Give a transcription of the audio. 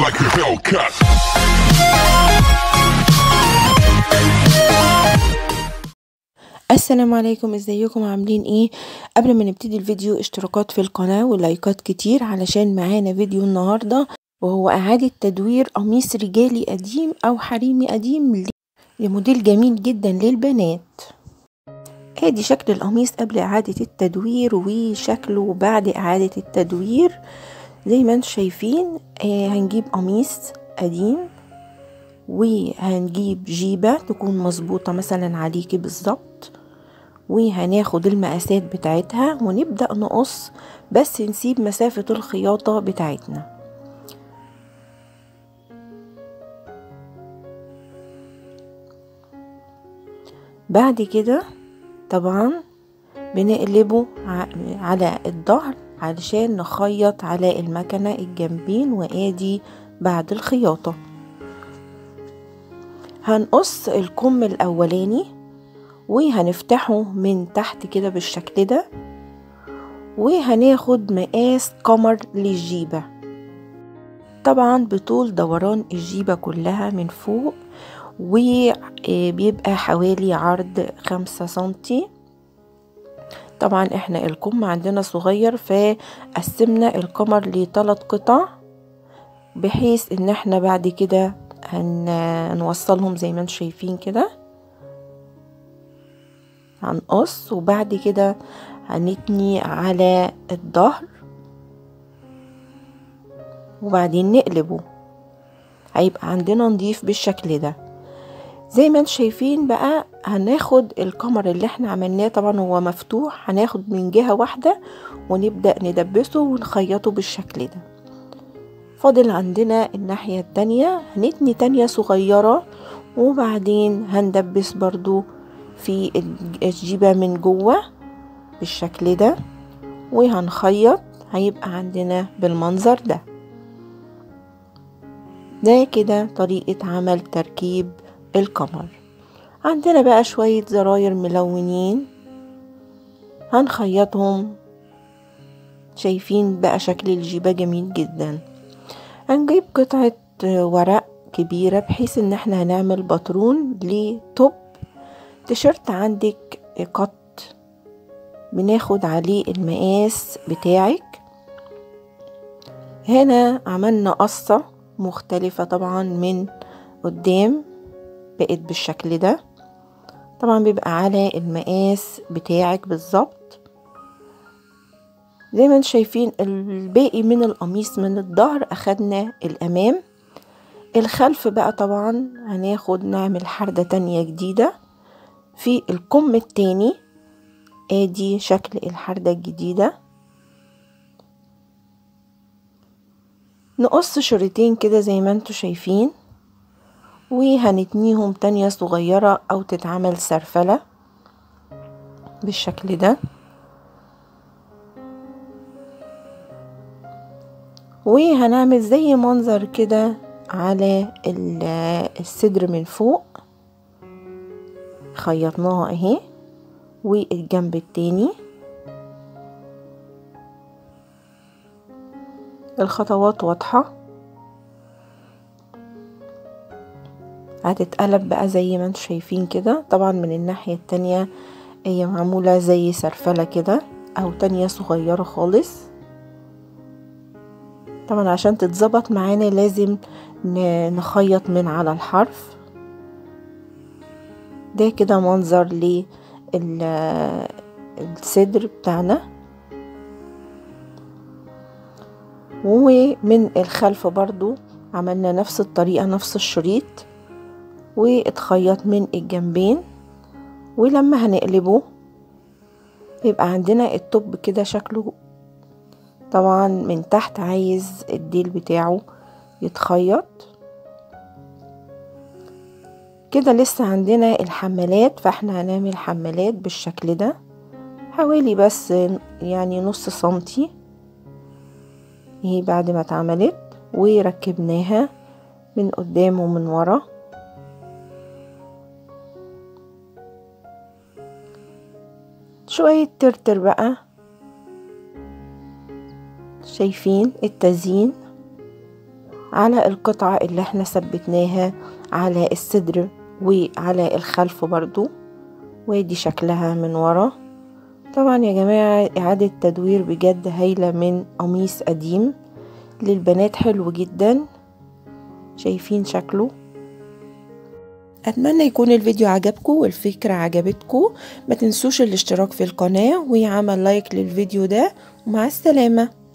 like a Hellcat. السلام عليكم ازيكم عاملين ايه قبل ما نبتدي الفيديو اشتراكات في القناة ولايكات كتير علشان معانا فيديو النهاردة وهو اعادة تدوير قميص رجالي قديم او حريمي قديم ل- لموديل جميل جدا للبنات ادي شكل القميص قبل اعادة التدوير وشكله بعد اعادة التدوير زي ما انتم شايفين آه هنجيب قميص قديم وهنجيب جيبة تكون مظبوطة مثلا عليكي بالظبط وهناخد المقاسات بتاعتها ونبدأ نقص بس نسيب مسافة الخياطة بتاعتنا بعد كده طبعا بنقلبه ع- على الظهر علشان نخيط على المكنة الجنبين وادي بعد الخياطة هنقص الكم الاولاني وهنفتحه من تحت كده بالشكل ده وهناخد مقاس قمر للجيبة طبعا بطول دوران الجيبة كلها من فوق وبيبقى حوالي عرض خمسة سنتي طبعا احنا الكم عندنا صغير فقسمنا القمر لثلاث قطع بحيث ان احنا بعد كده هنوصلهم زي ما انتم شايفين كده هنقص وبعد كده هنتني على الظهر وبعدين نقلبه هيبقى عندنا نضيف بالشكل ده زي ما انتم شايفين بقى هناخد القمر اللي احنا عملناه طبعا هو مفتوح هناخد من جهة واحدة ونبدأ ندبسه ونخيطه بالشكل ده فاضل عندنا الناحية التانية هنتني تانية صغيرة وبعدين هندبس برضو في الجيبة من جوه بالشكل ده وهنخيط هيبقى عندنا بالمنظر ده ده كده طريقة عمل تركيب القمر عندنا بقى شوية زراير ملونين هنخيطهم شايفين بقى شكل الجيبة جميل جدا هنجيب قطعة ورق كبيرة بحيث ان احنا هنعمل باترون لتوب تيشرت عندك قط بناخد عليه المقاس بتاعك هنا عملنا قصة مختلفة طبعا من قدام بقت بالشكل ده طبعا بيبقى على المقاس بتاعك بالظبط زي ما انتم شايفين الباقي من القميص من الظهر اخدنا الامام الخلف بقى طبعا هناخد نعمل حردة تانية جديدة في الكم التاني ادي شكل الحردة الجديدة نقص شريطين كده زي ما انتم شايفين وهنتنيهم تانية صغيرة او تتعمل سرفلة بالشكل ده وهنعمل زي منظر كده على الصدر من فوق خيطناها اهي والجنب التاني الخطوات واضحة هتتقلب بقى زي ما انتم شايفين كده طبعا من الناحية التانية هي معمولة زي سرفلة كده او تانية صغيرة خالص طبعا عشان تتظبط معانا لازم نخيط من على الحرف ده كده منظر للصدر بتاعنا ومن الخلف برضو عملنا نفس الطريقة نفس الشريط واتخيط من الجنبين ولما هنقلبه يبقى عندنا التوب كده شكله طبعا من تحت عايز الديل بتاعه يتخيط كده لسه عندنا الحمالات فاحنا هنعمل حمالات بالشكل ده حوالي بس يعني نص سنتي اهي بعد ما اتعملت وركبناها من قدام ومن ورا شوية ترتر بقى شايفين التزيين على القطعة اللي احنا ثبتناها على الصدر وعلى الخلف برضو وادي شكلها من ورا طبعا يا جماعة إعادة تدوير بجد هايلة من قميص قديم للبنات حلو جدا شايفين شكله أتمنى يكون الفيديو عجبكم والفكرة عجبتكم ما تنسوش الاشتراك في القناة وعمل لايك للفيديو ده ومع السلامة